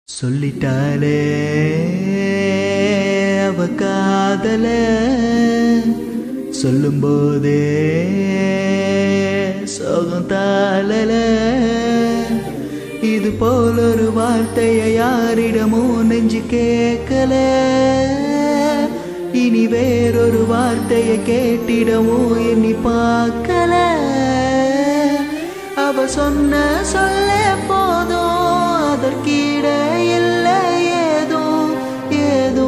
சொல்லிட்டாலே அவ காதல சொல்லும்போதே சோகம் தாளல இது போல ஒரு வார்த்தைய யாரிடமோ நெஞ்சு கேட்கல இனி வேறொரு வார்த்தைய கேட்டிடமோ எண்ணி பார்க்கல அவ சொன்ன சொல்ல போதும் அதற்கீட இல்லை ஏதோ ஏதோ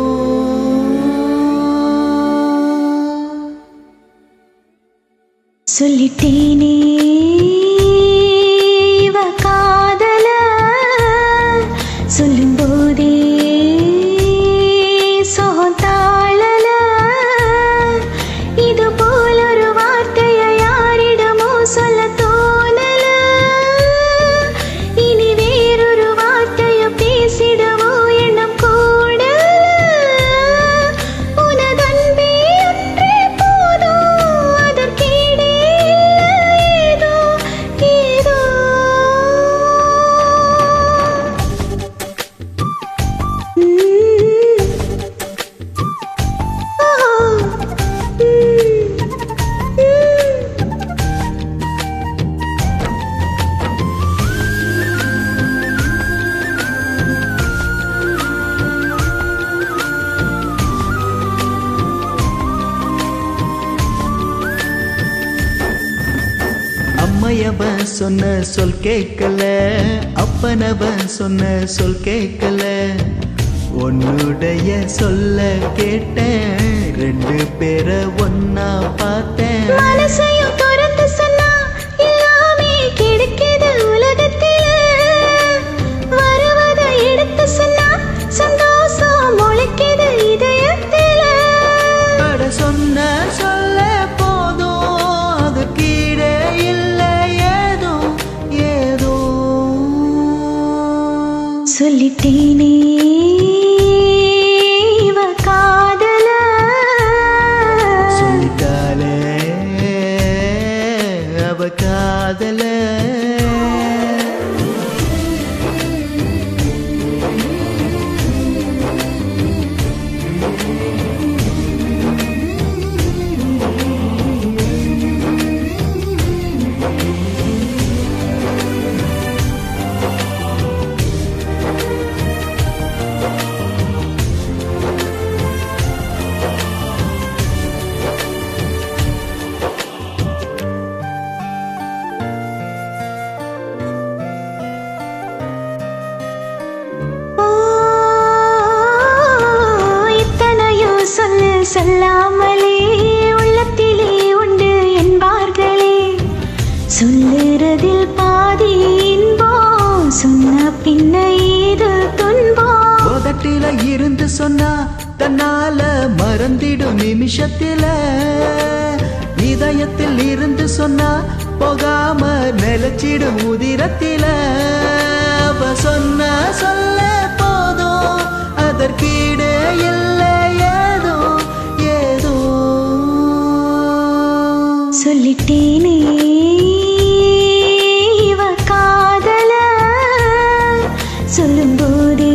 சொல்லிட்டேனே இவ காதல சொல்லும்போதே சோதாளல இது போல ஒரு வார்த்தைய யாரிடமோ சொல்ல தோணல இனி வேறொரு வார்த்தைய பேசிடவோ எண்ணம் கூட உனதன்பே ஒன்றே போதும் அதற்கீடே ஏதோ ஏதோ அம்மையவன் சொன்ன சொல் கேட்கல அப்பனவன் சொன்ன சொல் கேட்கல உன்னுடைய சொல்ல கேட்டேன் ரெண்டு பேரை ஒன்னா பார்த்தேன் மனசையும் திறந்து சொன்னா எல்லாமே கிடைக்குது உலகத்தில வருவதை எடுத்து சொன்னா சந்தோஷம் முளைக்குது இதயத்தில அட சொன்ன சொல்ல போதும் அது கீழே இல்லை ஏதோ ஏதோ சொல்லிட்டேனே இவ காதல சொல்லிட்டாலே அவ காதல ஓ, இத்தனையோ சொல்லு சொல்லாமலே உள்ளத்திலே உண்டு என்பார்களே சொல்லுறதில் பாதி இன்பம் சொன்ன பின்ன இது துன்பம் உதட்டில இருந்து சொன்னா தன்னால மறந்திடும் நிமிஷத்தில இதயத்தில் இருந்து சொன்னா போகாம நிலச்சிடும் உதிரத்தில அவ சொன்ன சொல்ல போதும் அதற்கீடே இல்லை ஏதோ ஏதோ சொல்லிட்டேனே இவ காதல சொல்லும்போதே